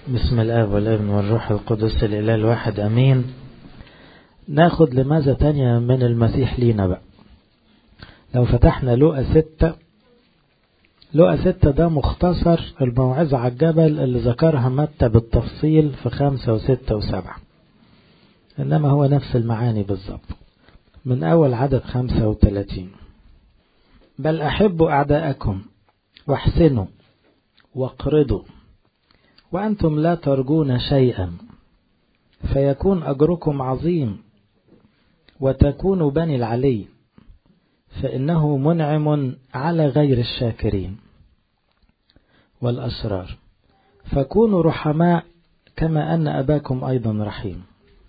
بسم الآب والابن والروح القدس الإله الواحد أمين ناخد لماذا تانية من المسيح لينا بقى لو فتحنا لقى ستة لقى ستة ده مختصر الموعظة على الجبل اللي ذكرها متى بالتفصيل في خمسة وستة وسبعة إنما هو نفس المعاني بالظبط من أول عدد خمسة وثلاثين بل أحبوا أعداءكم واحسنوا واقرضوا وأنتم لا ترجون شيئا فيكون أجركم عظيم وتكونوا بني العلي فإنه منعم على غير الشاكرين والأسرار فكونوا رحماء كما أن أباكم أيضا رحيم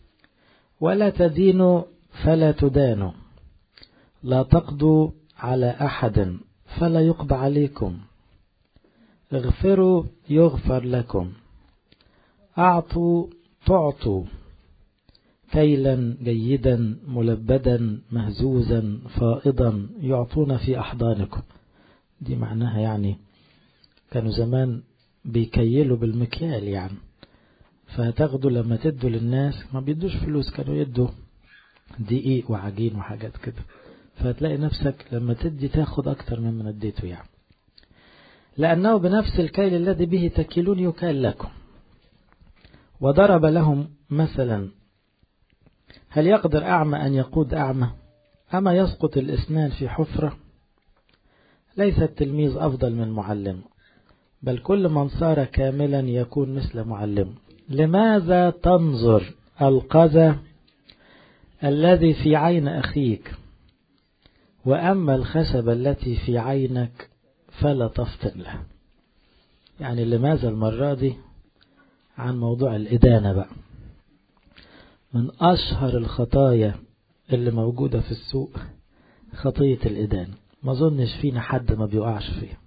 ولا تدينوا فلا تدانوا لا تقضوا على أحد فلا يقضى عليكم اغفروا يغفر لكم أعطوا تعطوا كيلا جيدا ملبدا مهزوزا فائضا يعطون في أحضانكم دي معناها يعني كانوا زمان بيكيلوا بالمكيال يعني فهتاخدوا لما تدوا للناس ما بيدوش فلوس كانوا يدوا دقيق وعجين وحاجات كده فهتلاقي نفسك لما تدي تاخد أكتر مما اديته يعني لأنه بنفس الكيل الذي به تكيلون يكال لكم وضرب لهم مثلا هل يقدر أعمى أن يقود أعمى أما يسقط الإسنان في حفرة ليس التلميذ أفضل من معلم بل كل من صار كاملا يكون مثل معلم لماذا تنظر القذى الذي في عين أخيك وأما الخشبة التي في عينك فلا تفطن له يعني لماذا المرة دي عن موضوع الإدانة بقى من أشهر الخطايا اللي موجودة في السوق خطية الإدانة ما ظنش فينا حد ما بيقعش فيها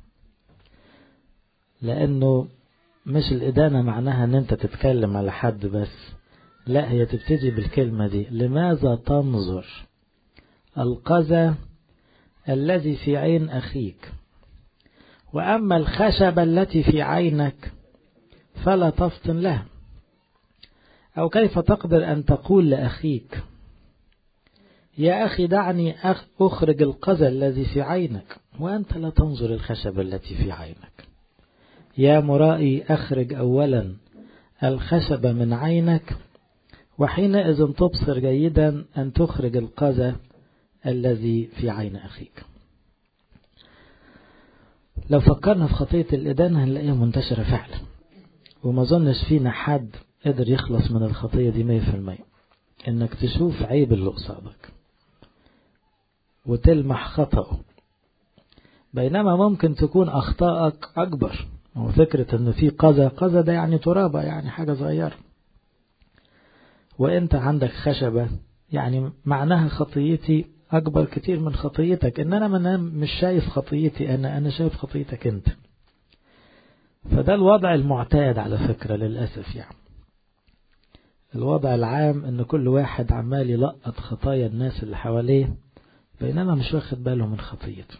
لأنه مش الإدانة معناها أن أنت تتكلم على حد بس لا هي تبتدي بالكلمة دي لماذا تنظر القذى الذي في عين أخيك وأما الخشبة التي في عينك فلا تفطن له أو كيف تقدر أن تقول لأخيك يا أخي دعني أخرج القذى الذي في عينك وأنت لا تنظر الخشبة التي في عينك يا مرائي أخرج أولا الخشبة من عينك وحينئذ تبصر جيدا أن تخرج القذى الذي في عين أخيك لو فكرنا في خطية الإدانة هنلاقيها منتشرة فعلا وما ظنش فينا حد قدر يخلص من الخطية دي مية في المية انك تشوف عيب اللي قصادك وتلمح خطأه بينما ممكن تكون أخطائك أكبر هو فكرة ان في قذى قذى ده يعني ترابة يعني حاجة صغيرة وانت عندك خشبة يعني معناها خطيتي أكبر كتير من خطيتك إن أنا مش شايف خطيتي أنا أنا شايف خطيتك أنت فده الوضع المعتاد على فكرة للأسف يعني الوضع العام إن كل واحد عمال يلقط خطايا الناس اللي حواليه بينما مش واخد باله من خطيته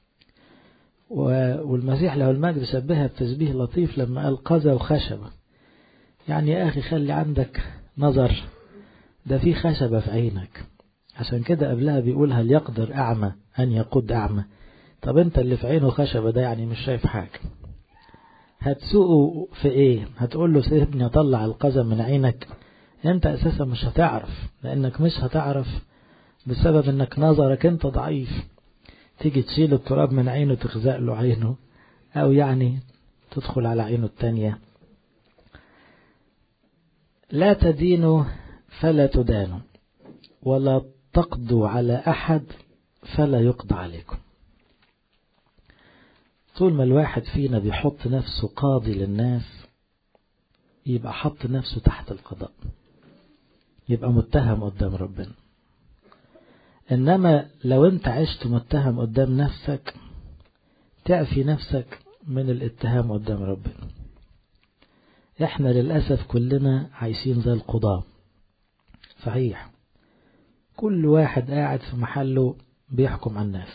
والمسيح له المجد شبهها بتشبيه لطيف لما قال قذى وخشبة يعني يا أخي خلي عندك نظر ده في خشبة في عينك عشان كده قبلها بيقول هل يقدر أعمى أن يقود أعمى طب أنت اللي في عينه خشبة ده يعني مش شايف حاجة هتسوقه في إيه هتقول له سيبني أطلع القزم من عينك أنت أساسا مش هتعرف لأنك مش هتعرف بسبب أنك نظرك أنت ضعيف تيجي تشيل التراب من عينه تخزق له عينه أو يعني تدخل على عينه التانية لا تدينوا فلا تدانوا ولا تقضوا على أحد فلا يقضى عليكم طول ما الواحد فينا بيحط نفسه قاضي للناس يبقى حط نفسه تحت القضاء يبقى متهم قدام ربنا إنما لو أنت عشت متهم قدام نفسك تعفي نفسك من الاتهام قدام ربنا احنا للأسف كلنا عايشين زي القضاة صحيح كل واحد قاعد في محله بيحكم على الناس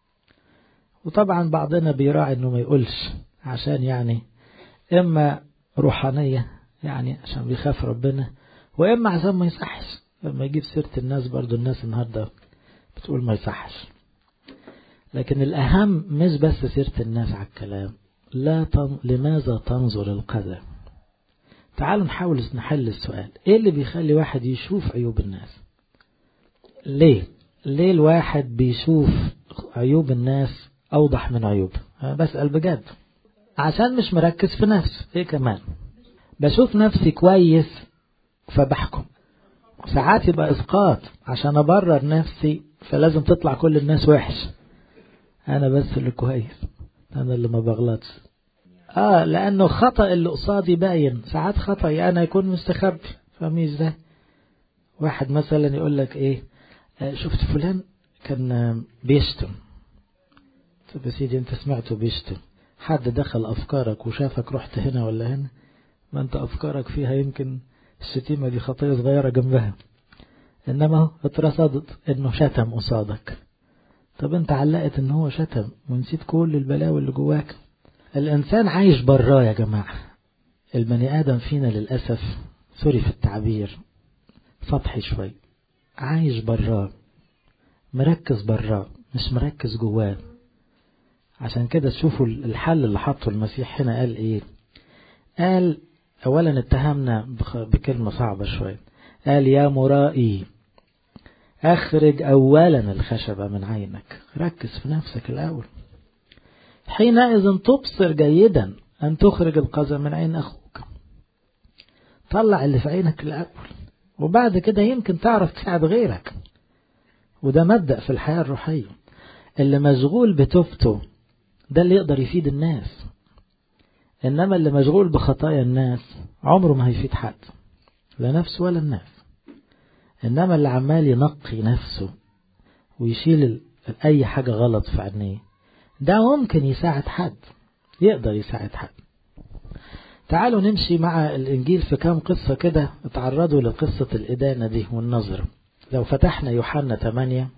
وطبعا بعضنا بيراعي انه ما يقولش عشان يعني اما روحانية يعني عشان بيخاف ربنا وإما عشان ما يصحش لما يجيب سيرة الناس برضو الناس النهاردة بتقول ما يصحش لكن الأهم مش بس سيرة الناس على الكلام لا تن... لماذا تنظر القذى تعالوا نحاول نحل السؤال ايه اللي بيخلي واحد يشوف عيوب الناس ليه ليه الواحد بيشوف عيوب الناس اوضح من عيوبه بسأل بجد عشان مش مركز في نفسه ايه كمان بشوف نفسي كويس فبحكم ساعات يبقى اسقاط عشان ابرر نفسي فلازم تطلع كل الناس وحش انا بس اللي كويس انا اللي ما بغلطش اه لانه خطأ اللي قصادي باين ساعات خطأي انا يكون مستخبي فاهمين ازاي واحد مثلا يقول لك ايه آه شفت فلان كان بيشتم طب يا سيدي انت سمعته بيشتم حد دخل افكارك وشافك رحت هنا ولا هنا ما انت افكارك فيها يمكن الشتيمة دي خطية صغيرة جنبها انما اترصدت انه شتم قصادك طب انت علقت ان هو شتم ونسيت كل البلاوي اللي جواك الانسان عايش براه يا جماعة البني ادم فينا للأسف سوري في التعبير سطحي شوي عايش براه مركز براه مش مركز جواه عشان كده تشوفوا الحل اللي حطه المسيح هنا قال ايه قال اولا اتهمنا بكلمة صعبة شوية قال يا مرائي اخرج اولا الخشبة من عينك ركز في نفسك الاول حينئذ تبصر جيدا ان تخرج القذى من عين اخوك طلع اللي في عينك الاول وبعد كده يمكن تعرف تساعد غيرك وده مبدأ في الحياة الروحية اللي مشغول بتوبته ده اللي يقدر يفيد الناس إنما اللي مشغول بخطايا الناس عمره ما هيفيد حد لا نفسه ولا الناس إنما اللي عمال ينقي نفسه ويشيل أي حاجة غلط في عينيه ده ممكن يساعد حد يقدر يساعد حد تعالوا نمشي مع الإنجيل في كام قصة كده اتعرضوا لقصة الإدانة دي والنظر لو فتحنا يوحنا 8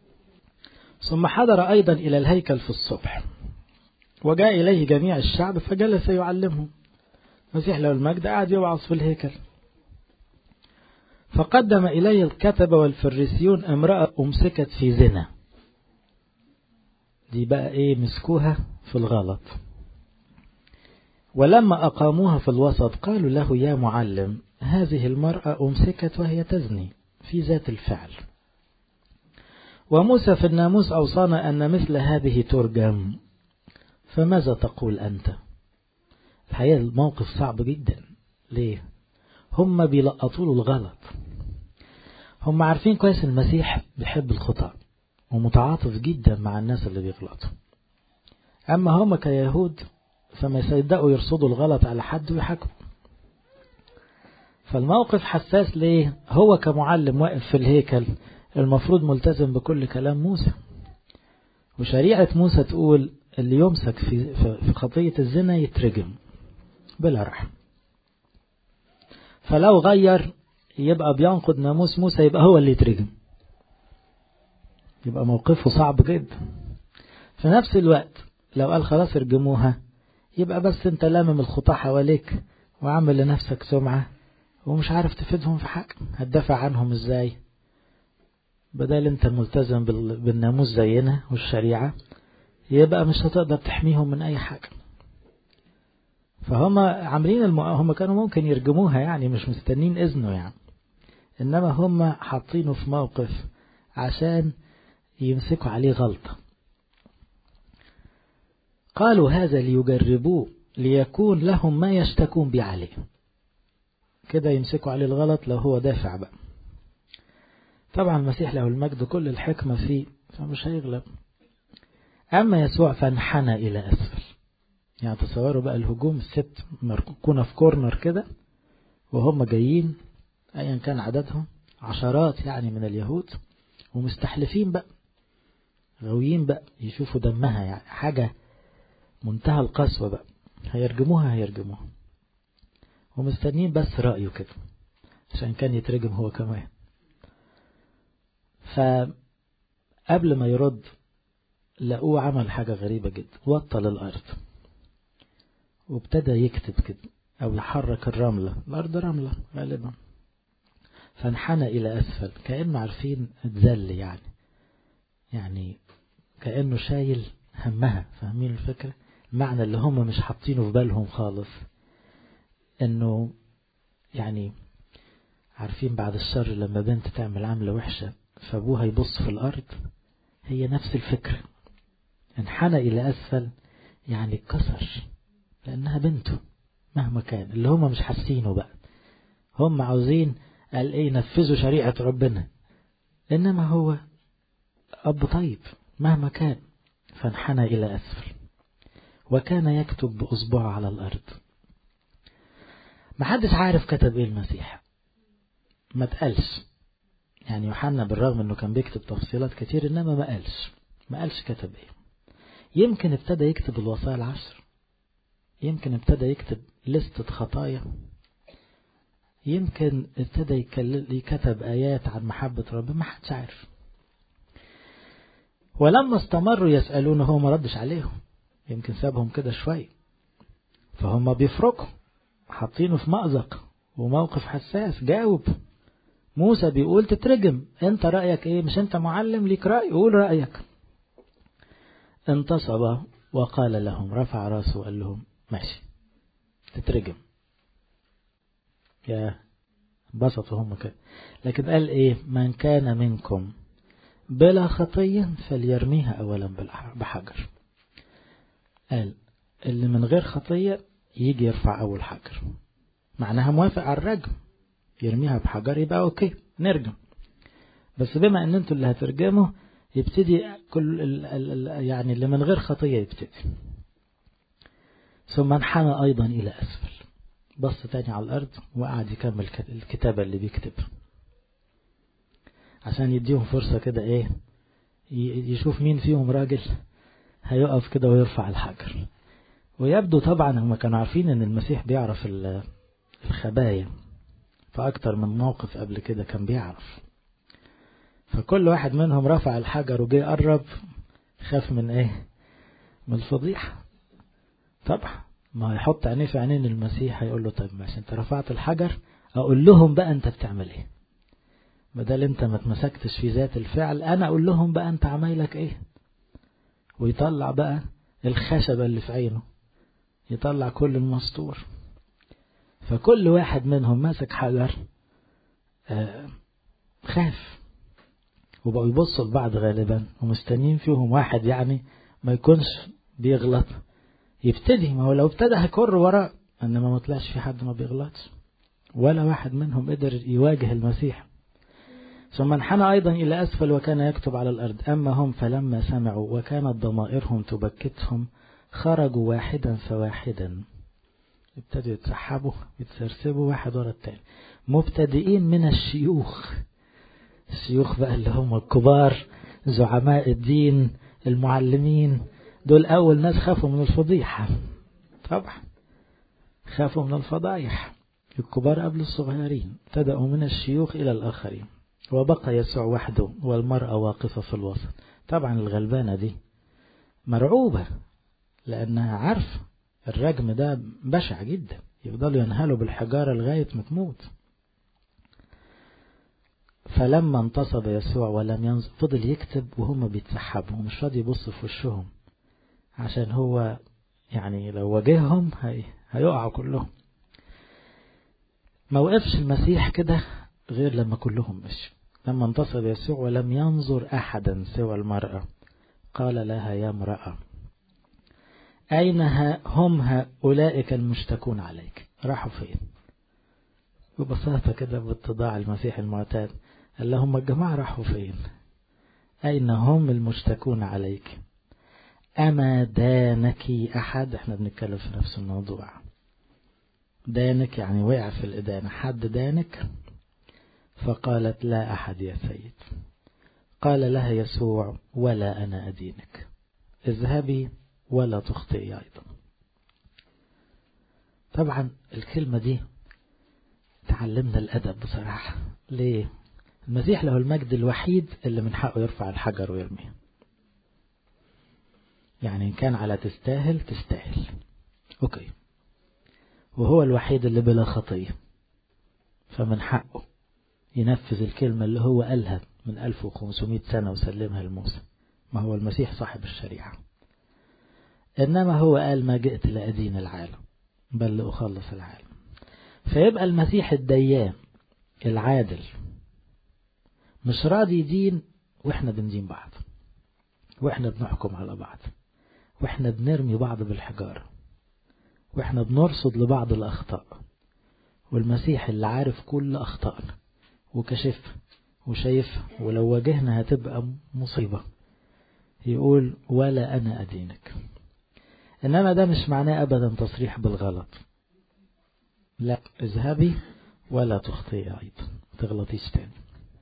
ثم حضر أيضا إلى الهيكل في الصبح وجاء إليه جميع الشعب فجلس يعلمهم مسيح له المجد قعد يوعظ في الهيكل فقدم إليه الكتبة والفريسيون امرأة أمسكت في زنا دي بقى إيه مسكوها في الغلط ولما أقاموها في الوسط قالوا له يا معلم هذه المرأة أمسكت وهي تزني في ذات الفعل وموسى في الناموس أوصانا أن مثل هذه ترجم فماذا تقول أنت الحقيقة الموقف صعب جدا ليه هم بيلقطوا له الغلط هم عارفين كويس المسيح بيحب الخطأ ومتعاطف جدا مع الناس اللي بيغلطوا أما هم كيهود فما يصدقوا يرصدوا الغلط على حد ويحكموا فالموقف حساس ليه هو كمعلم واقف في الهيكل المفروض ملتزم بكل كلام موسى وشريعة موسى تقول اللي يمسك في في خطية الزنا يترجم بلا رحم فلو غير يبقى بينقض ناموس موسى يبقى هو اللي يترجم يبقى موقفه صعب جدا في نفس الوقت لو قال خلاص ارجموها يبقى بس انت لامم الخطاة حواليك وعامل لنفسك سمعة ومش عارف تفيدهم في حاجة هتدافع عنهم ازاي بدل انت ملتزم بالناموس زينا والشريعة يبقى مش هتقدر تحميهم من اي حاجة فهم عاملين الم... هم كانوا ممكن يرجموها يعني مش مستنين اذنه يعني انما هم حاطينه في موقف عشان يمسكوا عليه غلطة قالوا هذا ليجربوه ليكون لهم ما يشتكون به عليه كده يمسكوا عليه الغلط لو هو دافع بقى طبعا المسيح له المجد كل الحكمة فيه فمش هيغلب أما يسوع فانحنى إلى أسفل يعني تصوروا بقى الهجوم الست مركونة في كورنر كده وهم جايين أيا كان عددهم عشرات يعني من اليهود ومستحلفين بقى غاويين بقى يشوفوا دمها يعني حاجة منتهى القسوة بقى هيرجموها هيرجموها ومستنين بس رأيه كده عشان كان يترجم هو كمان فقبل ما يرد لقوه عمل حاجة غريبة جدا وطل الأرض وابتدى يكتب كده أو يحرك الرملة الأرض رملة غالبا فانحنى إلى أسفل كأنه عارفين اتذل يعني يعني كأنه شايل همها فاهمين الفكرة المعنى اللي هم مش حاطينه في بالهم خالص انه يعني عارفين بعد الشر لما بنت تعمل عملة وحشة فابوها يبص في الارض هي نفس الفكرة انحنى الى اسفل يعني اتكسر لانها بنته مهما كان اللي هم مش حاسينه بقى هم عاوزين قال ايه ينفذوا شريعة ربنا انما هو اب طيب مهما كان فانحنى الى اسفل وكان يكتب بأصبعه على الأرض محدش عارف كتب ايه المسيح ما تقالش يعني يوحنا بالرغم انه كان بيكتب تفصيلات كتير انما ما قالش ما قالش كتب ايه يمكن ابتدى يكتب الوصايا العشر يمكن ابتدى يكتب لستة خطايا يمكن ابتدى يكتب آيات عن محبة ربنا ما حدش عارف ولما استمروا يسألونه هو ما ردش عليهم يمكن سابهم كده شوية فهم بيفرقوا حاطينه في مأزق وموقف حساس جاوب موسى بيقول تترجم انت رأيك ايه مش انت معلم ليك رأي قول رأيك انتصب وقال لهم رفع راسه وقال لهم ماشي تترجم يا انبسطوا هم كده لكن قال ايه من كان منكم بلا خطية فليرميها اولا بحجر قال اللي من غير خطية يجي يرفع أول حجر معناها موافق على الرجم يرميها بحجر يبقى أوكي نرجم بس بما أن أنتوا اللي هترجموا يبتدي كل ال ال يعني اللي من غير خطية يبتدي ثم انحنى أيضا إلى أسفل بص تاني على الأرض وقعد يكمل الكتابة اللي بيكتبها عشان يديهم فرصة كده إيه يشوف مين فيهم راجل هيقف كده ويرفع الحجر ويبدو طبعا هم كانوا عارفين ان المسيح بيعرف الخبايا فأكتر من موقف قبل كده كان بيعرف فكل واحد منهم رفع الحجر وجي قرب خاف من ايه من الفضيحة طبعا ما هيحط عينيه في عينين المسيح هيقول له طيب ماشي انت رفعت الحجر اقول لهم بقى انت بتعمل ايه بدل انت ما تمسكتش في ذات الفعل انا اقول لهم بقى انت عمايلك ايه ويطلع بقى الخشبة اللي في عينه يطلع كل المسطور فكل واحد منهم ماسك حجر آه خاف وبقوا يبصوا لبعض غالبا ومستنيين فيهم واحد يعني ما يكونش بيغلط يبتدي ما هو لو ابتدى هيكر وراه انما ما طلعش في حد ما بيغلطش ولا واحد منهم قدر يواجه المسيح ثم انحنى أيضا إلى أسفل وكان يكتب على الأرض أما هم فلما سمعوا وكانت ضمائرهم تبكتهم خرجوا واحدا فواحدا ابتدوا يتسحبوا يتسرسبوا واحد ورا التاني مبتدئين من الشيوخ الشيوخ بقى اللي هم الكبار زعماء الدين المعلمين دول أول ناس خافوا من الفضيحة طبعا خافوا من الفضايح الكبار قبل الصغيرين ابتدأوا من الشيوخ إلى الآخرين وبقى يسوع وحده والمرأة واقفة في الوسط طبعا الغلبانة دي مرعوبة لأنها عارفة الرجم ده بشع جدا يفضلوا ينهلوا بالحجارة لغاية ما تموت فلما انتصب يسوع ولم ينظر فضل يكتب وهم بيتسحبوا ومش راضي يبص في وشهم عشان هو يعني لو واجههم هي هيقعوا كلهم ما وقفش المسيح كده غير لما كلهم مشوا لما انتصب يسوع ولم ينظر أحدا سوى المرأة قال لها يا امرأة أين هم أولئك المشتكون عليك راحوا فين ببساطة كده باتضاع المسيح المعتاد قال لهم الجماعة راحوا فين أين هم المشتكون عليك أما دانك أحد احنا بنتكلم في نفس الموضوع دانك يعني وقع في الإدانة حد دانك فقالت لا أحد يا سيد قال لها يسوع ولا أنا أدينك اذهبي ولا تخطئي أيضا طبعا الكلمة دي تعلمنا الأدب بصراحة ليه المسيح له المجد الوحيد اللي من حقه يرفع الحجر ويرميه يعني إن كان على تستاهل تستاهل أوكي وهو الوحيد اللي بلا خطية فمن حقه ينفذ الكلمة اللي هو قالها من 1500 سنة وسلمها لموسى ما هو المسيح صاحب الشريعة إنما هو قال ما جئت لأدين العالم بل لأخلص العالم فيبقى المسيح الديان العادل مش راضي يدين واحنا بندين بعض واحنا بنحكم على بعض واحنا بنرمي بعض بالحجارة واحنا بنرصد لبعض الأخطاء والمسيح اللي عارف كل أخطائنا وكشفها وشايفها ولو واجهنا هتبقى مصيبة يقول ولا أنا أدينك إنما ده مش معناه أبدا تصريح بالغلط لا اذهبي ولا تخطئي أيضا تغلطيش تاني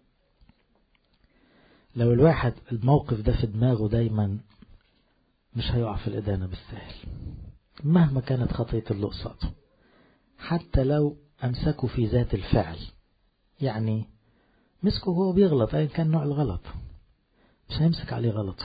لو الواحد الموقف ده في دماغه دايما مش هيقع في الإدانة بالسهل مهما كانت خطية اللي قصاده حتى لو أمسكوا في ذات الفعل يعني مسكه وهو بيغلط أيا كان نوع الغلط مش هيمسك عليه غلطه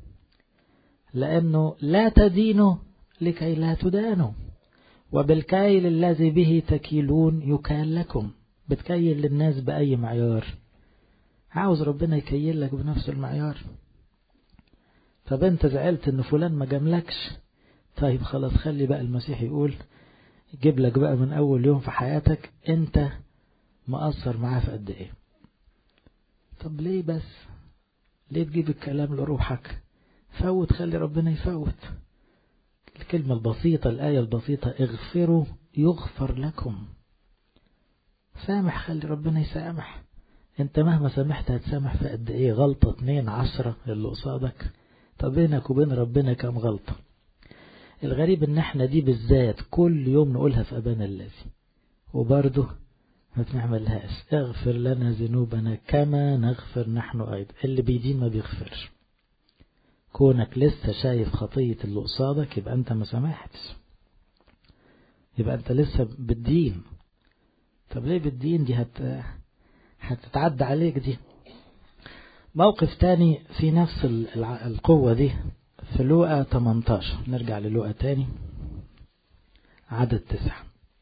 لأنه لا تدينه لكي لا تدانوا وبالكيل الذي به تكيلون يكال لكم بتكيل للناس بأي معيار عاوز ربنا يكيل لك بنفس المعيار طب انت زعلت ان فلان ما جاملكش طيب خلاص خلي بقى المسيح يقول يجيب لك بقى من اول يوم في حياتك انت مقصر معاه في قد ايه طب ليه بس ليه تجيب الكلام لروحك فوت خلي ربنا يفوت الكلمة البسيطة الآية البسيطة اغفروا يغفر لكم سامح خلي ربنا يسامح انت مهما سامحت هتسامح في قد ايه غلطة اتنين عشرة اللي قصادك طب بينك وبين ربنا كام غلطة الغريب ان احنا دي بالذات كل يوم نقولها في ابانا الذي وبرضه ما بنعملهاش اغفر لنا ذنوبنا كما نغفر نحن ايضا اللي بيدين ما بيغفرش كونك لسه شايف خطية اللي قصادك يبقى انت ما سامحتش يبقى انت لسه بتدين طب ليه بتدين دي هت هتتعدى عليك دي موقف تاني في نفس القوة دي في لوقا 18 نرجع للوقا تاني عدد تسعة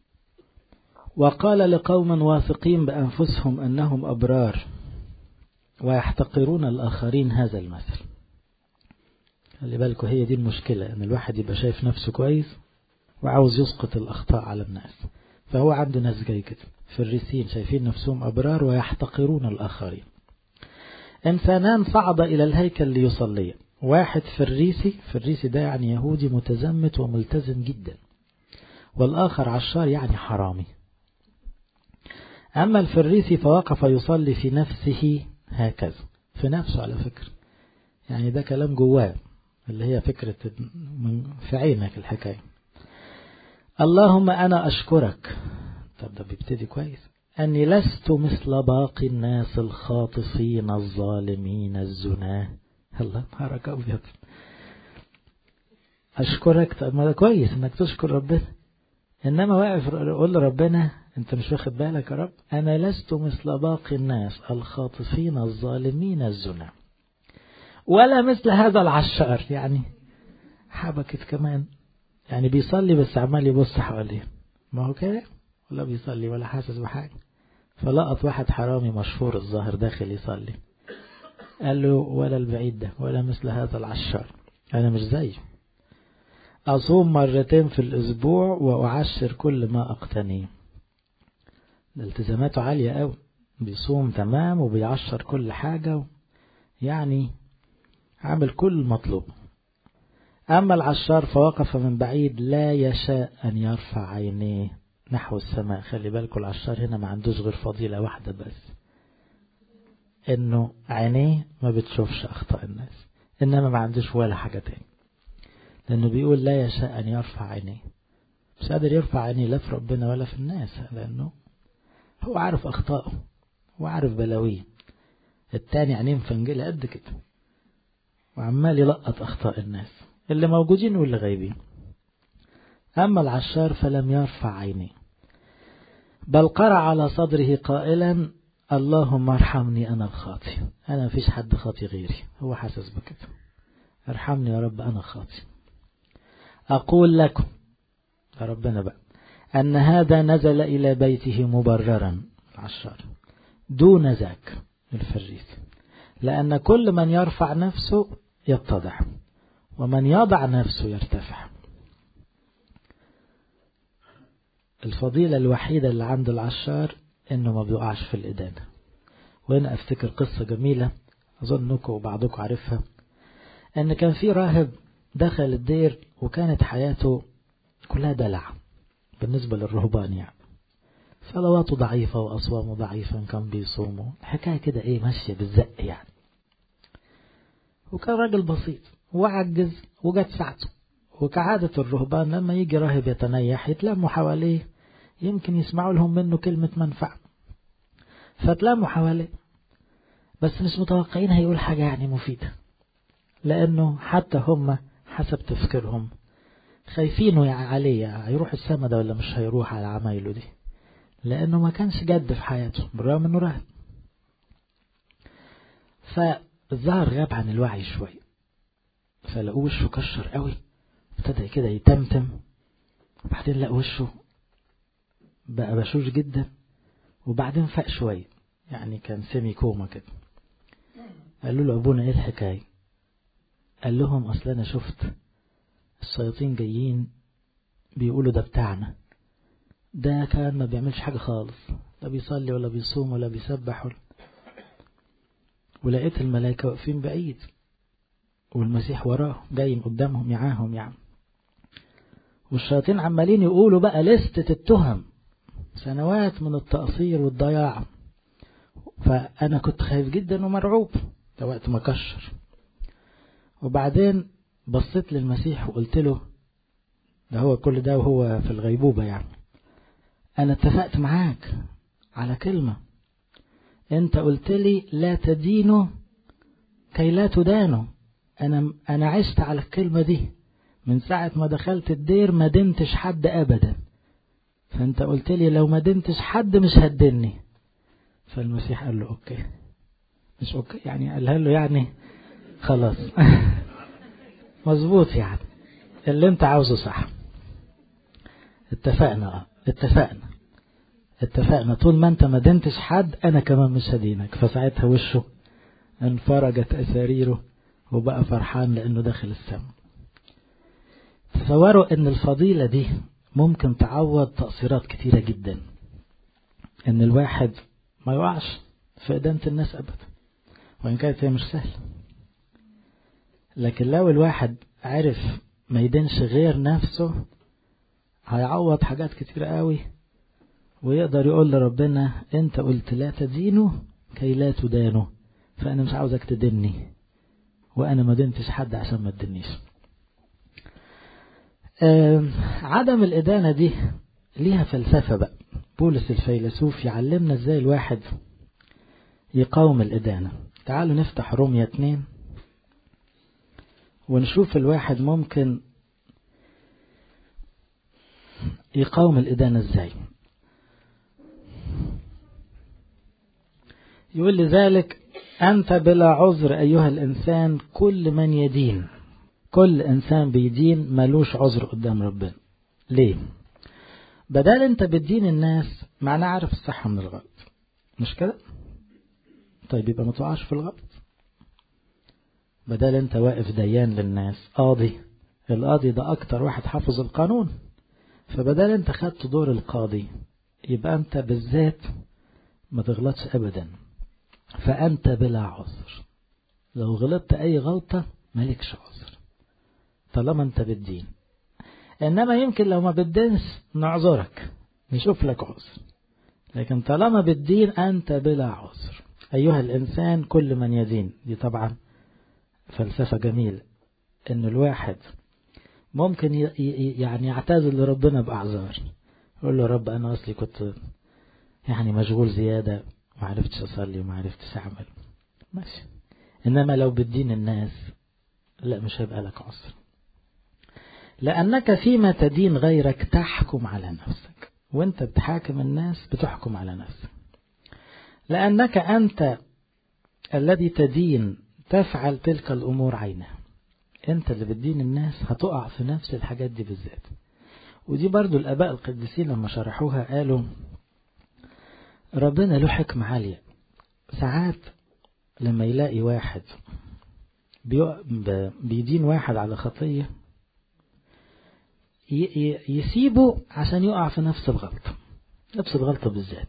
وقال لقوم واثقين بأنفسهم أنهم أبرار ويحتقرون الآخرين هذا المثل خلي بالكوا هي دي المشكلة أن الواحد يبقى شايف نفسه كويس وعاوز يسقط الأخطاء على الناس فهو عنده ناس جاي كده فريسين شايفين نفسهم أبرار ويحتقرون الآخرين إنسانان صعد إلى الهيكل ليصلي واحد فريسي فريسي ده يعني يهودي متزمت وملتزم جدا والآخر عشار يعني حرامي أما الفريسي فوقف يصلي في نفسه هكذا في نفسه على فكرة يعني ده كلام جواه اللي هي فكرة من في عينك الحكاية اللهم أنا أشكرك طب ده بيبتدي كويس أني لست مثل باقي الناس الخاطفين الظالمين الزناه الله نهارك أبيض أشكرك طب ما ده كويس إنك تشكر ربنا إنما واقف قول لربنا أنت مش واخد بالك يا رب أنا لست مثل باقي الناس الخاطفين الظالمين الزنا ولا مثل هذا العشار يعني حبكت كمان يعني بيصلي بس عمال يبص حواليه ما هو كده ولا بيصلي ولا حاسس بحاجة فلقط واحد حرامي مشهور الظاهر داخل يصلي قال له ولا البعيد ده ولا مثل هذا العشار أنا مش زيه أصوم مرتين في الأسبوع وأعشر كل ما أقتنيه التزاماته عالية أوي بيصوم تمام وبيعشر كل حاجة يعني عامل كل مطلوب أما العشار فوقف من بعيد لا يشاء أن يرفع عينيه نحو السماء خلي بالكم العشار هنا ما عندوش غير فضيلة واحدة بس إنه عينيه ما بتشوفش أخطاء الناس إنما ما عندوش ولا حاجة تاني لأنه بيقول لا يشاء أن يرفع عينيه مش قادر يرفع عينيه لا في ربنا ولا في الناس لأنه هو عارف أخطائه وعارف بلاويه التاني عينيه مفنجلة قد كده وعمال يلقط أخطاء الناس اللي موجودين واللي غايبين أما العشار فلم يرفع عينيه بل قرع على صدره قائلا اللهم ارحمني أنا الخاطي أنا مفيش حد خاطي غيري هو حاسس بكده ارحمني يا رب أنا خاطي أقول لكم يا ربنا بقى أن هذا نزل إلى بيته مبررا العشار دون ذاك الفريسي لأن كل من يرفع نفسه يتضع ومن يضع نفسه يرتفع الفضيلة الوحيدة اللي عند العشار انه ما بيقعش في الإدانة وهنا افتكر قصة جميلة اظنكم بعضكم عارفها ان كان في راهب دخل الدير وكانت حياته كلها دلع بالنسبة للرهبان يعني صلواته ضعيفة وأصوامه ضعيفة كان بيصوموا الحكاية كده ايه ماشية بالزق يعني وكان راجل بسيط وعجز وجت ساعته وكعادة الرهبان لما يجي راهب يتنيح يتلموا حواليه يمكن يسمعوا لهم منه كلمة منفعة فتلموا حواليه بس مش متوقعين هيقول حاجة يعني مفيدة لأنه حتى هم حسب تفكيرهم خايفينه يعني عليه هيروح السما ده ولا مش هيروح على عمايله دي لأنه ما كانش جد في حياته بالرغم أنه راهب فالظهر غاب عن الوعي شوي فلقوه وشه كشر قوي ابتدى كده يتمتم وبعدين لقى وشه بقى بشوش جدا وبعدين فاق شوية يعني كان سيمي كوما كده قالوا له أبونا إيه الحكاية قال لهم أصل أنا شفت الشياطين جايين بيقولوا ده بتاعنا ده كان ما بيعملش حاجة خالص لا بيصلي ولا بيصوم ولا بيسبح ولا ولقيت الملائكة واقفين بعيد والمسيح وراه جاي قدامهم يعاهم يعني والشياطين عمالين يقولوا بقى لستة التهم سنوات من التقصير والضياع فأنا كنت خايف جدا ومرعوب ده وقت ما كشر وبعدين بصيت للمسيح وقلت له ده هو كل ده وهو في الغيبوبة يعني أنا اتفقت معاك على كلمة أنت قلت لي لا تدينوا كي لا تدانوا أنا أنا عشت على الكلمة دي من ساعة ما دخلت الدير ما دنتش حد أبدا فأنت قلت لي لو ما دنتش حد مش هتدني فالمسيح قال له أوكي مش أوكي يعني قالها له يعني خلاص مظبوط يعني اللي أنت عاوزه صح اتفقنا اه اتفقنا اتفقنا طول ما انت ما دنتش حد انا كمان مش هدينك فساعتها وشه انفرجت اساريره وبقى فرحان لانه داخل السماء تصوروا ان الفضيلة دي ممكن تعوض تقصيرات كتيرة جدا ان الواحد ما يقعش في إدانة الناس أبدا وإن كانت هي مش سهلة لكن لو الواحد عرف ما يدينش غير نفسه هيعوض حاجات كتير قوي ويقدر يقول لربنا انت قلت لا تدينه كي لا تدانه فانا مش عاوزك تدني وانا ما دنتش حد عشان ما تدنيش عدم الإدانة دي ليها فلسفة بقى بولس الفيلسوف يعلمنا ازاي الواحد يقاوم الإدانة تعالوا نفتح رومية 2 ونشوف الواحد ممكن يقاوم الإدانة ازاي يقول لذلك أنت بلا عذر أيها الإنسان كل من يدين كل إنسان بيدين ملوش عذر قدام ربنا ليه بدل أنت بتدين الناس معناه عارف الصح من الغلط مش كده طيب يبقى ما تقعش في الغلط بدل أنت واقف ديان للناس قاضي القاضي ده أكتر واحد حافظ القانون فبدل أنت خدت دور القاضي يبقى أنت بالذات ما تغلطش أبدا فأنت بلا عذر لو غلطت أي غلطة مالكش عذر طالما أنت بالدين إنما يمكن لو ما بالدينش نعذرك نشوف لك عذر لكن طالما بالدين أنت بلا عذر أيها الإنسان كل من يدين دي طبعا فلسفة جميلة إن الواحد ممكن يعني يعتذر لربنا بأعذار يقول له رب أنا أصلي كنت يعني مشغول زيادة ما عرفتش أصلي وما عرفتش أعمل ماشي إنما لو بالدين الناس لا مش هيبقى لك عذر لأنك فيما تدين غيرك تحكم على نفسك وانت بتحاكم الناس بتحكم على نفسك لأنك أنت الذي تدين تفعل تلك الأمور عينها أنت اللي بتدين الناس هتقع في نفس الحاجات دي بالذات ودي برضو الآباء القديسين لما شرحوها قالوا ربنا له حكمة عالية ساعات لما يلاقي واحد بيدين واحد على خطية يسيبه عشان يقع في نفس الغلطة نفس الغلطة بالذات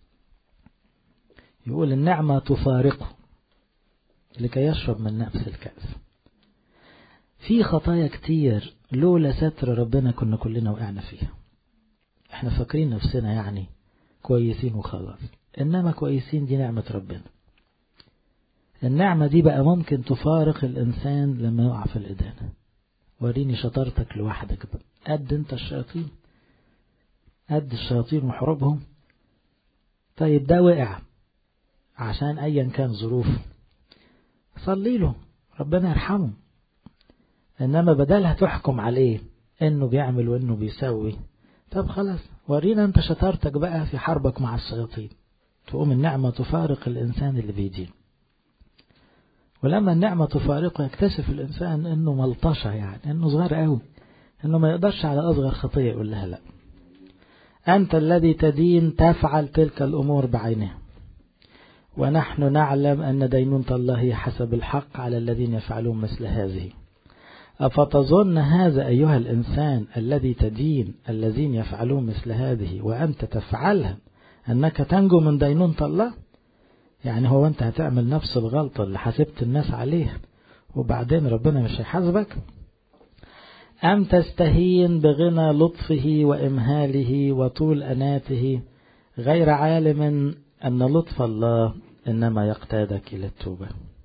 يقول النعمة تفارقه لكي يشرب من نفس الكأس في خطايا كتير لولا ستر ربنا كنا كلنا وقعنا فيها احنا فاكرين نفسنا يعني كويسين وخلاص انما كويسين دي نعمة ربنا النعمة دي بقى ممكن تفارق الانسان لما يقع في الادانة وريني شطارتك لوحدك بقى قد انت الشياطين قد الشياطين وحروبهم طيب ده وقع عشان ايا كان ظروفه صلي له ربنا يرحمه انما بدلها تحكم عليه انه بيعمل وانه بيسوي طب خلاص ورينا انت شطارتك بقى في حربك مع الشياطين تقوم النعمة تفارق الانسان اللي بيدين ولما النعمة تفارقه يكتشف الانسان انه ملطشة يعني انه صغير قوي انه ما يقدرش على اصغر خطية يقول لها لا انت الذي تدين تفعل تلك الامور بعينها ونحن نعلم أن دينونة الله حسب الحق على الذين يفعلون مثل هذه أفتظن هذا أيها الإنسان الذي تدين الذين يفعلون مثل هذه وأنت تفعلها أنك تنجو من دينونة الله يعني هو أنت هتعمل نفس الغلطة اللي حسبت الناس عليها وبعدين ربنا مش هيحاسبك أم تستهين بغنى لطفه وإمهاله وطول أناته غير عالم أن لطف الله إنما يقتادك إلى التوبة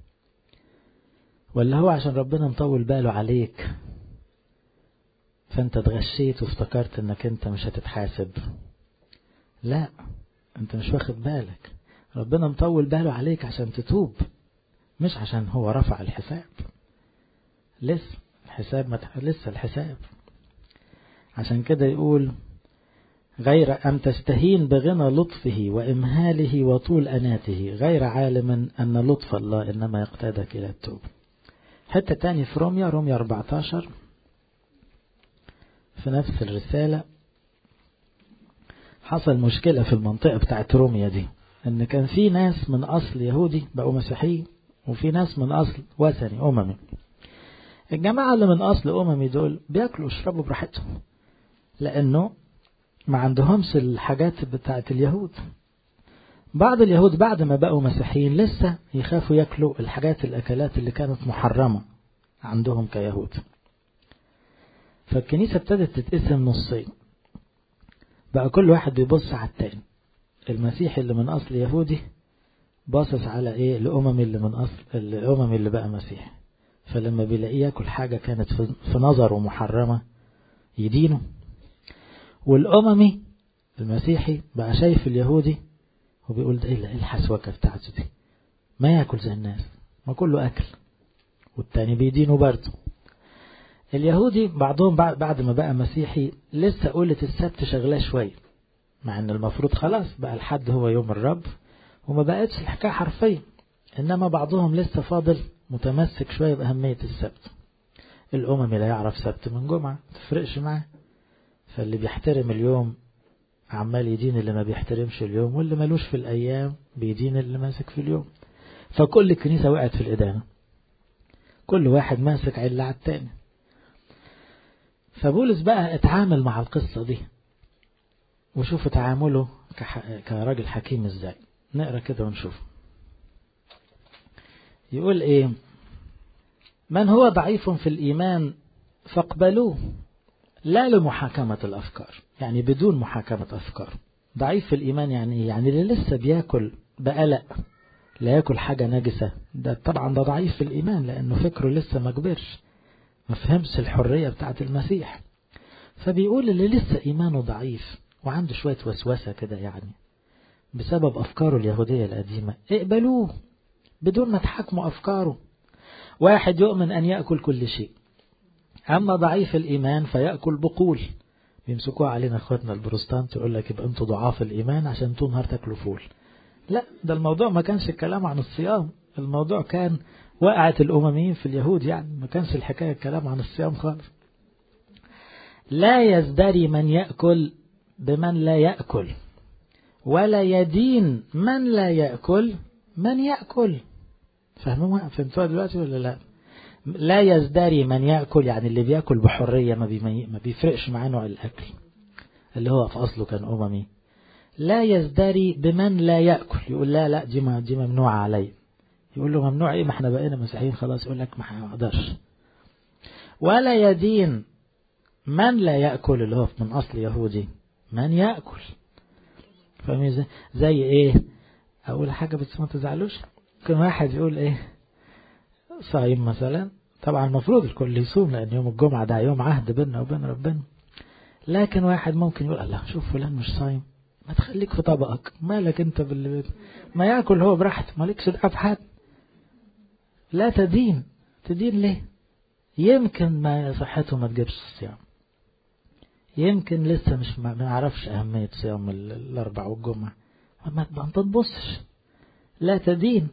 ولا هو عشان ربنا مطول باله عليك فأنت اتغشيت وافتكرت إنك أنت مش هتتحاسب لا أنت مش واخد بالك ربنا مطول باله عليك عشان تتوب مش عشان هو رفع الحساب لسه الحساب ما لسه الحساب عشان كده يقول غير أن تستهين بغنى لطفه وإمهاله وطول أناته غير عالما أن لطف الله إنما يقتادك إلى التوب حتى تاني في روميا روميا 14 في نفس الرسالة حصل مشكلة في المنطقة بتاعت روميا دي إن كان في ناس من أصل يهودي بقوا مسيحيين وفي ناس من أصل وثني أممي الجماعة اللي من أصل أممي دول بياكلوا ويشربوا براحتهم لأنه ما عندهمش الحاجات بتاعت اليهود بعض اليهود بعد ما بقوا مسيحيين لسه يخافوا ياكلوا الحاجات الأكلات اللي كانت محرمة عندهم كيهود فالكنيسة ابتدت تتقسم نصين بقى كل واحد بيبص على التاني المسيحي اللي من أصل يهودي باصص على ايه الأمم اللي من أصل الأمم اللي بقى مسيحي فلما بيلاقيه ياكل حاجة كانت في نظره محرمة يدينه والأممي المسيحي بقى شايف اليهودي وبيقول ده ايه الحسوكة بتاعته دي ما ياكل زي الناس ما كله أكل والتاني بيدينه برضه اليهودي بعضهم بعد ما بقى مسيحي لسه قولة السبت شغلاه شوية مع ان المفروض خلاص بقى الحد هو يوم الرب وما بقتش الحكاية حرفية انما بعضهم لسه فاضل متمسك شوية بأهمية السبت الأمم لا يعرف سبت من جمعة تفرقش معاه فاللي بيحترم اليوم عمال يدين اللي ما بيحترمش اليوم واللي ملوش في الأيام بيدين اللي ماسك في اليوم فكل الكنيسة وقعت في الإدانة كل واحد ماسك علة على التاني فبولس بقى اتعامل مع القصة دي وشوف تعامله كراجل حكيم ازاي نقرا كده ونشوف يقول ايه من هو ضعيف في الإيمان فاقبلوه لا لمحاكمة الأفكار يعني بدون محاكمة أفكار ضعيف في الإيمان يعني يعني اللي لسه بياكل بقلق لا ياكل حاجة نجسة ده طبعا ده ضعيف في الإيمان لأنه فكره لسه ما كبرش ما فهمش الحرية بتاعت المسيح فبيقول اللي لسه إيمانه ضعيف وعنده شوية وسوسة كده يعني بسبب أفكاره اليهودية القديمة اقبلوه بدون ما تحكموا أفكاره واحد يؤمن أن يأكل كل شيء أما ضعيف الإيمان فيأكل بقول بيمسكوها علينا اخواتنا البروستانت يقول لك يبقى انتوا ضعاف الإيمان عشان طول نهار تاكلوا فول لا ده الموضوع ما كانش الكلام عن الصيام الموضوع كان وقعت الأمميين في اليهود يعني ما كانش الحكاية الكلام عن الصيام خالص لا يزدري من يأكل بمن لا يأكل ولا يدين من لا يأكل من يأكل فهموها فهمتوها دلوقتي ولا لا لا يزدري من يأكل يعني اللي بيأكل بحرية ما, بي ما بيفرقش معاه نوع الأكل اللي هو في أصله كان أممي لا يزدري بمن لا يأكل يقول لا لا دي ما دي ممنوعة علي يقول له ممنوع ايه ما احنا بقينا مسيحيين خلاص يقول لك ما اقدرش ولا يدين من لا يأكل اللي هو من أصل يهودي من يأكل فاهمين زي, زي ايه اقول حاجة بس ما تزعلوش كان واحد يقول ايه صايم مثلا طبعا المفروض الكل يصوم لان يوم الجمعة ده يوم عهد بيننا وبين ربنا لكن واحد ممكن يقول الله شوف فلان مش صايم ما تخليك في طبقك مالك انت باللي ما ياكل هو براحته مالكش دعوه بحد لا تدين تدين ليه يمكن ما صحته ما تجيبش الصيام يمكن لسه مش ما نعرفش أهمية صيام الأربع والجمعة ما تبصش لا تدين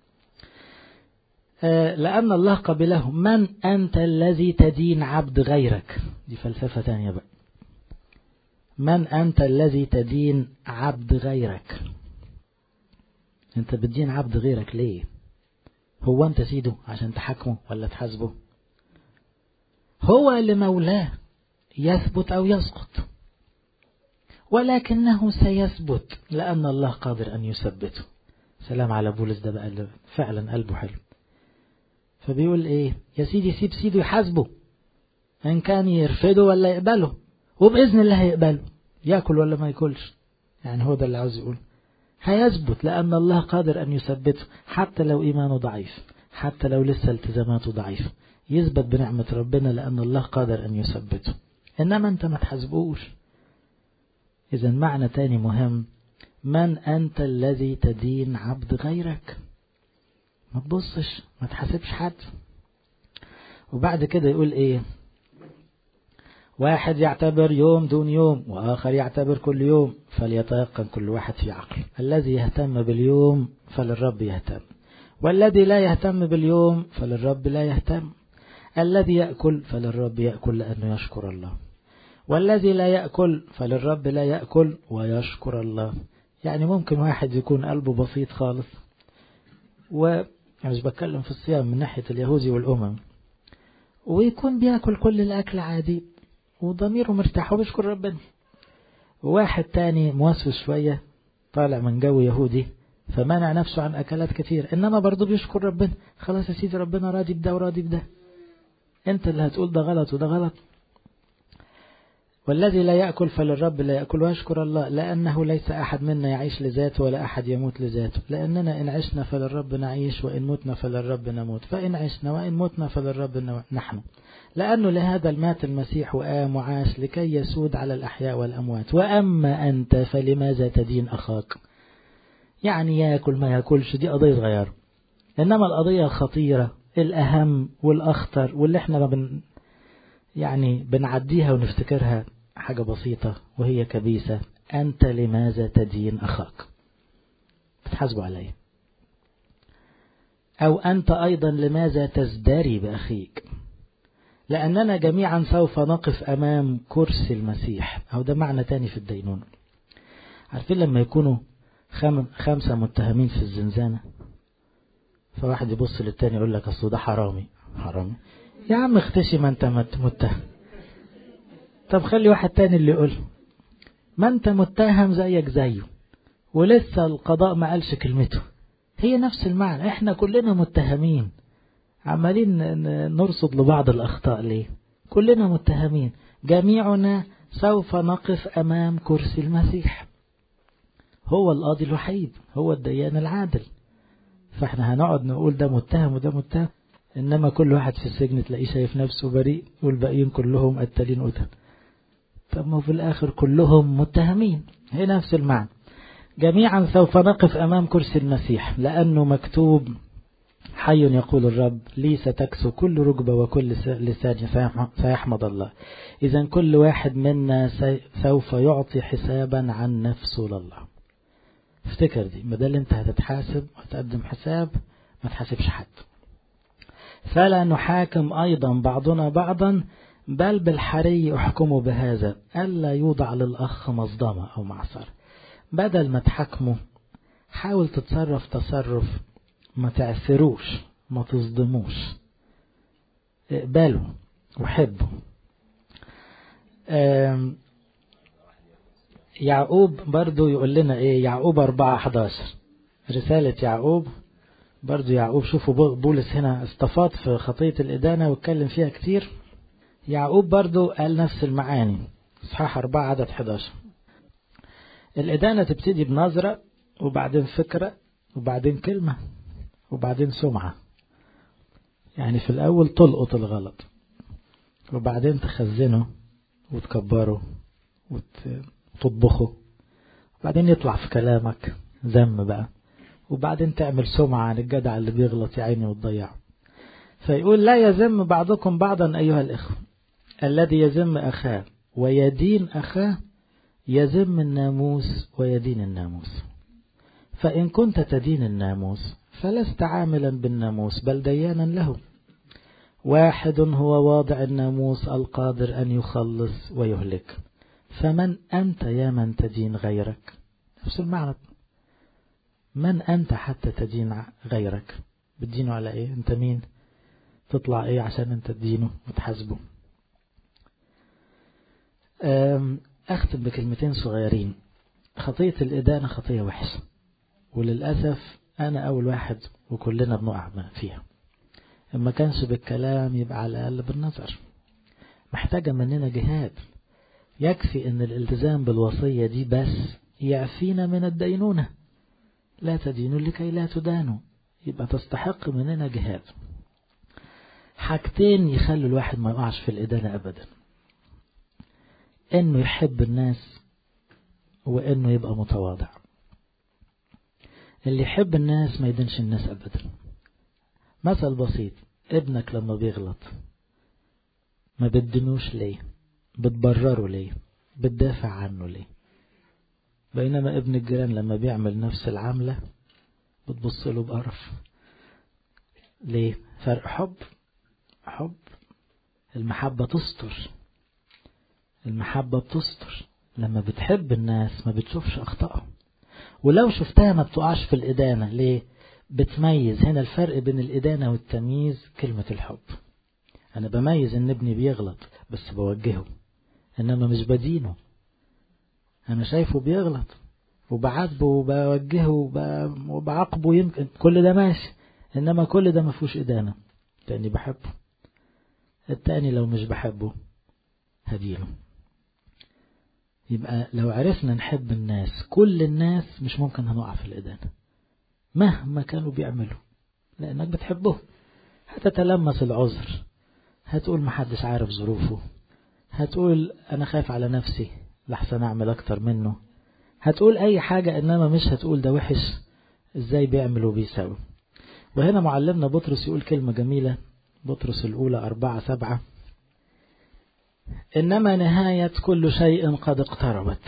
لأن الله قبله من أنت الذي تدين عبد غيرك دي فلسفة تانية بقى من أنت الذي تدين عبد غيرك أنت بتدين عبد غيرك ليه هو أنت سيده عشان تحاكمه ولا تحاسبه هو اللي مولاه يثبت أو يسقط ولكنه سيثبت لأن الله قادر أن يثبته سلام على بولس ده بقى فعلا قلبه حلو فبيقول ايه يا سيدي سيب سيده يحاسبه ان كان يرفضه ولا يقبله وبإذن الله هيقبله يأكل ولا ما يأكلش يعني هو ده اللي عاوز يقول هيثبت لأن الله قادر أن يثبته حتى لو إيمانه ضعيف حتى لو لسه التزاماته ضعيفة يثبت بنعمة ربنا لأن الله قادر أن يثبته إنما أنت ما تحاسبوش إذا معنى تاني مهم من أنت الذي تدين عبد غيرك ما تبصش ما تحاسبش حد وبعد كده يقول ايه واحد يعتبر يوم دون يوم وآخر يعتبر كل يوم فليتيقن كل واحد في عقله الذي يهتم باليوم فللرب يهتم والذي لا يهتم باليوم فللرب لا يهتم الذي يأكل فللرب يأكل لأنه يشكر الله والذي لا يأكل فللرب لا يأكل ويشكر الله يعني ممكن واحد يكون قلبه بسيط خالص و يعني مش بتكلم في الصيام من ناحية اليهودي والأمم ويكون بياكل كل الأكل عادي وضميره مرتاح وبيشكر ربنا واحد تاني موسوس شوية طالع من جو يهودي فمنع نفسه عن أكلات كتير إنما برضه بيشكر ربنا خلاص يا سيدي ربنا راضي بده وراضي بده أنت اللي هتقول ده غلط وده غلط والذي لا يأكل فللرب لا يأكل ويشكر الله لأنه ليس أحد منا يعيش لذاته ولا أحد يموت لذاته لأننا إن عشنا فللرب نعيش وإن متنا فللرب نموت فإن عشنا وإن متنا فللرب نحن لأنه لهذا المات المسيح وآم وعاش لكي يسود على الأحياء والأموات وأما أنت فلماذا تدين أخاك يعني يأكل ما يأكلش دي قضية صغيرة إنما القضية الخطيرة الأهم والأخطر واللي احنا بن يعني بنعديها ونفتكرها حاجة بسيطة وهي كبيسة أنت لماذا تدين أخاك بتحاسبه عليه أو أنت أيضا لماذا تزدري بأخيك لأننا جميعا سوف نقف أمام كرسي المسيح أو ده معنى تاني في الدينونة عارفين لما يكونوا خم خمسة متهمين في الزنزانة فواحد يبص للتاني يقول لك أصل ده حرامي حرامي يا عم اختشي ما انت متهم طب خلي واحد تاني اللي يقول ما انت متهم زيك زيه ولسه القضاء ما قالش كلمته هي نفس المعنى احنا كلنا متهمين عمالين نرصد لبعض الأخطاء ليه كلنا متهمين جميعنا سوف نقف أمام كرسي المسيح هو القاضي الوحيد هو الديان العادل فاحنا هنقعد نقول ده متهم وده متهم إنما كل واحد في السجن تلاقيه شايف نفسه بريء والباقيين كلهم قتالين قتل طب ما في الآخر كلهم متهمين هي نفس المعنى جميعا سوف نقف أمام كرسي المسيح لأنه مكتوب حي يقول الرب لي ستكسو كل ركبة وكل لسان سيحمد الله إذا كل واحد منا سوف يعطي حسابا عن نفسه لله افتكر دي بدل انت هتتحاسب وتقدم حساب ما تحاسبش حد فلا نحاكم أيضا بعضنا بعضا بل بالحري احكموا بهذا ألا يوضع للأخ مصدمة أو معصر بدل ما تحكمه حاول تتصرف تصرف ما تعثروش ما تصدموش اقبلوا وحبوا يعقوب برضو يقول لنا ايه يعقوب 4 11 رسالة يعقوب برضو يعقوب شوفوا بولس هنا استفاض في خطية الإدانة واتكلم فيها كتير يعقوب برضو قال نفس المعاني اصحاح 4 عدد 11 الإدانة تبتدي بنظرة وبعدين فكرة وبعدين كلمة وبعدين سمعة يعني في الأول تلقط الغلط وبعدين تخزنه وتكبره وتطبخه وبعدين يطلع في كلامك ذم بقى وبعدين تعمل سمعة عن الجدع اللي بيغلط يا عيني وتضيعه فيقول لا يذم بعضكم بعضا أيها الإخوة الذي يذم أخاه ويدين أخاه يذم الناموس ويدين الناموس فإن كنت تدين الناموس فلست عاملا بالناموس بل ديانا له واحد هو واضع الناموس القادر أن يخلص ويهلك فمن أنت يا من تدين غيرك نفس المعنى من أنت حتى تدين غيرك بتدينه على إيه أنت مين تطلع إيه عشان أنت تدينه وتحاسبه أختم بكلمتين صغيرين خطية الإدانة خطية وحشة وللأسف أنا أول واحد وكلنا بنقع فيها ما كانش بالكلام يبقى على الأقل بالنظر محتاجة مننا جهاد يكفي أن الالتزام بالوصية دي بس يعفينا من الدينونة لا تدينوا لكي لا تدانوا يبقى تستحق مننا جهاد حاجتين يخلوا الواحد ما يقعش في الإدانة أبدا انه يحب الناس وانه يبقى متواضع اللي يحب الناس ما يدنش الناس ابدا مثل بسيط ابنك لما بيغلط ما بتدنوش ليه بتبرره ليه بتدافع عنه ليه بينما ابن الجيران لما بيعمل نفس العملة بتبص له بقرف ليه فرق حب حب المحبة تستر المحبة بتستر لما بتحب الناس ما بتشوفش أخطائهم ولو شفتها ما بتقعش في الإدانة ليه بتميز هنا الفرق بين الإدانة والتمييز كلمة الحب أنا بميز إن ابني بيغلط بس بوجهه إنما مش بدينه أنا شايفه بيغلط وبعاتبه وبوجهه وبعاقبه يمكن كل ده ماشي إنما كل ده ما فيهوش إدانة لأني بحبه التاني لو مش بحبه هديله يبقى لو عرفنا نحب الناس كل الناس مش ممكن هنقع في الإدانة مهما كانوا بيعملوا لأنك بتحبه هتتلمس العذر هتقول محدش عارف ظروفه هتقول أنا خايف على نفسي لحسن أعمل أكتر منه هتقول أي حاجة إنما مش هتقول ده وحش إزاي بيعمل وبيساوي وهنا معلمنا بطرس يقول كلمة جميلة بطرس الأولى أربعة سبعة إنما نهاية كل شيء قد اقتربت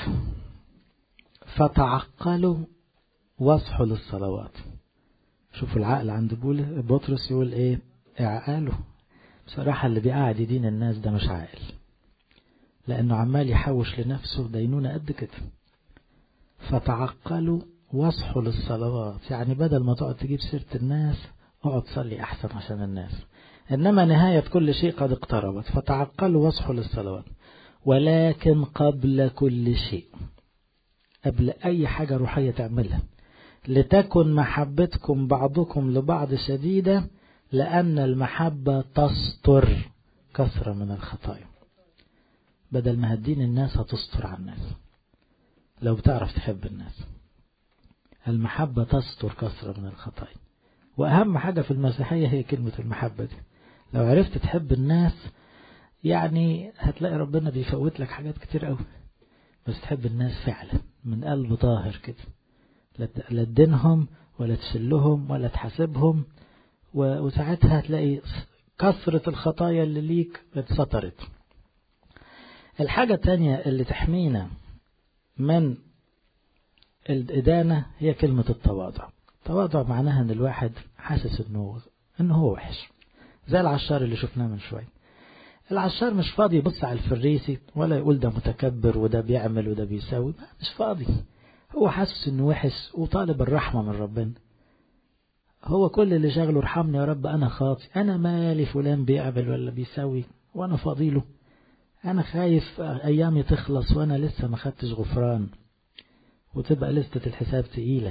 فتعقلوا واصحوا للصلوات شوفوا العقل عند بوله بطرس يقول ايه اعقاله بصراحة اللي بيقعد يدين الناس ده مش عاقل لأنه عمال يحوش لنفسه دينونة قد كده فتعقلوا واصحوا للصلوات يعني بدل ما تقعد تجيب سيرة الناس اقعد صلي أحسن عشان الناس إنما نهاية كل شيء قد اقتربت فتعقلوا واصحوا للصلوات ولكن قبل كل شيء قبل أي حاجة روحية تعملها لتكن محبتكم بعضكم لبعض شديدة لأن المحبة تستر كثرة من الخطايا بدل ما هدين الناس هتستر على الناس لو بتعرف تحب الناس المحبة تستر كثرة من الخطايا وأهم حاجة في المسيحية هي كلمة المحبة دي لو عرفت تحب الناس يعني هتلاقي ربنا بيفوت لك حاجات كتير قوي بس تحب الناس فعلا من قلب طاهر كده لا تدينهم ولا تشلهم ولا تحاسبهم وساعتها هتلاقي كثرة الخطايا اللي ليك اتسطرت الحاجة التانية اللي تحمينا من الإدانة هي كلمة التواضع التواضع معناها ان الواحد حاسس انه انه هو وحش زي العشار اللي شفناه من شوية العشار مش فاضي يبص على الفريسي ولا يقول ده متكبر وده بيعمل وده بيساوي مش فاضي هو حاسس انه وحش وطالب الرحمة من ربنا هو كل اللي شغله ارحمني يا رب انا خاطي انا مالي فلان بيعمل ولا بيساوي وانا فاضيله انا خايف ايامي تخلص وانا لسه ما خدتش غفران وتبقى لستة الحساب تقيلة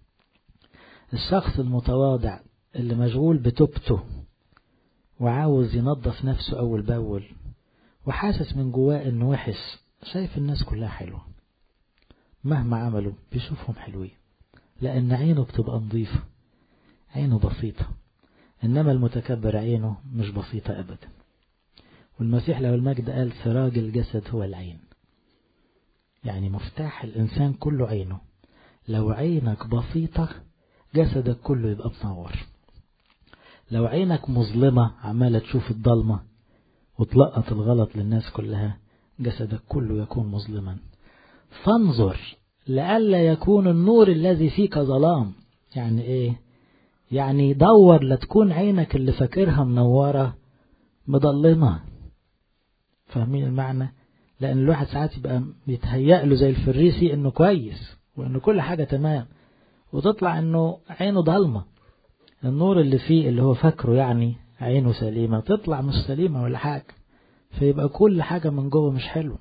الشخص المتواضع اللي مشغول بتوبته وعاوز ينظف نفسه أول بأول وحاسس من جواه إنه وحش شايف الناس كلها حلوة مهما عملوا بيشوفهم حلوين لأن عينه بتبقى نظيفة عينه بسيطة إنما المتكبر عينه مش بسيطة أبدا والمسيح له المجد قال سراج الجسد هو العين يعني مفتاح الإنسان كله عينه لو عينك بسيطة جسدك كله يبقى منور لو عينك مظلمة عمالة تشوف الضلمة وتلقط الغلط للناس كلها جسدك كله يكون مظلما فانظر لئلا يكون النور الذي فيك ظلام يعني ايه يعني دور لتكون عينك اللي فاكرها منورة مضلمة فاهمين المعنى لأن الواحد ساعات يبقى بيتهيأ له زي الفريسي إنه كويس وإنه كل حاجة تمام وتطلع إنه عينه ضلمة النور اللي فيه اللي هو فاكره يعني عينه سليمة تطلع مش سليمة ولا حاجة فيبقى كل حاجة من جوه مش حلو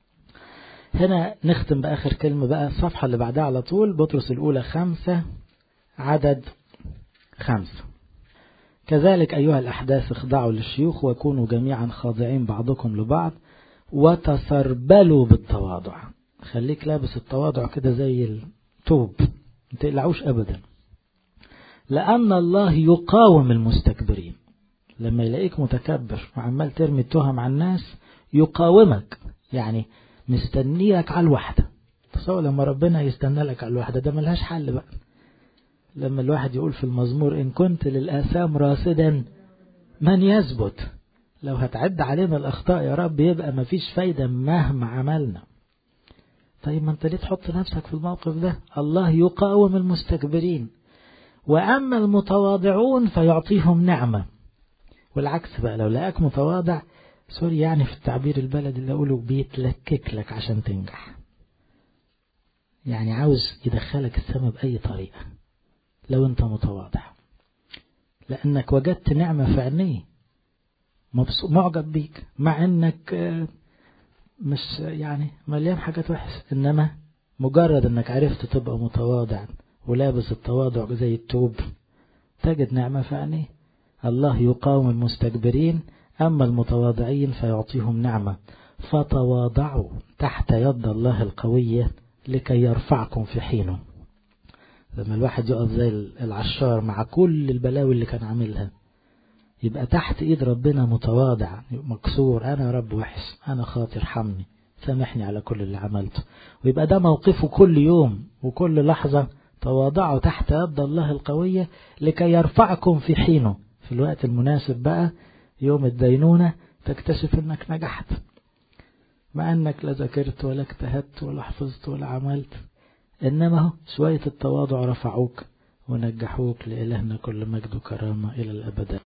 هنا نختم بآخر كلمة بقى الصفحة اللي بعدها على طول بطرس الأولى خمسة عدد خمسة كذلك أيها الأحداث اخضعوا للشيوخ وكونوا جميعا خاضعين بعضكم لبعض وتسربلوا بالتواضع خليك لابس التواضع كده زي التوب ما تقلعوش أبدا لأن الله يقاوم المستكبرين لما يلاقيك متكبر وعمال ترمي التهم على الناس يقاومك يعني مستنيك على الوحدة تصور لما ربنا يستنى لك على الوحدة ده ملهاش حل بقى لما الواحد يقول في المزمور إن كنت للآثام راصدا من يثبت لو هتعد علينا الأخطاء يا رب يبقى مفيش فايدة مهما عملنا طيب ما انت ليه تحط نفسك في الموقف ده الله يقاوم المستكبرين وأما المتواضعون فيعطيهم نعمة والعكس بقى لو لقاك متواضع سوري يعني في التعبير البلدي اللي أقوله بيتلكك لك عشان تنجح يعني عاوز يدخلك السماء بأي طريقة لو أنت متواضع لأنك وجدت نعمة في عينيه معجب بيك مع أنك مش يعني مليان حاجات وحش إنما مجرد أنك عرفت تبقى متواضع ولابس التواضع زي التوب تجد نعمة في عينيه الله يقاوم المستكبرين أما المتواضعين فيعطيهم نعمة فتواضعوا تحت يد الله القوية لكي يرفعكم في حينه لما الواحد يقف زي العشار مع كل البلاوي اللي كان عاملها يبقى تحت ايد ربنا متواضع مكسور انا يا رب وحش انا خاطر ارحمني سامحني على كل اللي عملته ويبقى ده موقفه كل يوم وكل لحظة تواضعوا تحت يد الله القوية لكي يرفعكم في حينه في الوقت المناسب بقى يوم الدينونة تكتشف انك نجحت مع انك لا ذاكرت ولا اجتهدت ولا حفظت ولا عملت انما هو شوية التواضع رفعوك ونجحوك لإلهنا كل مجد وكرامة إلى الأبد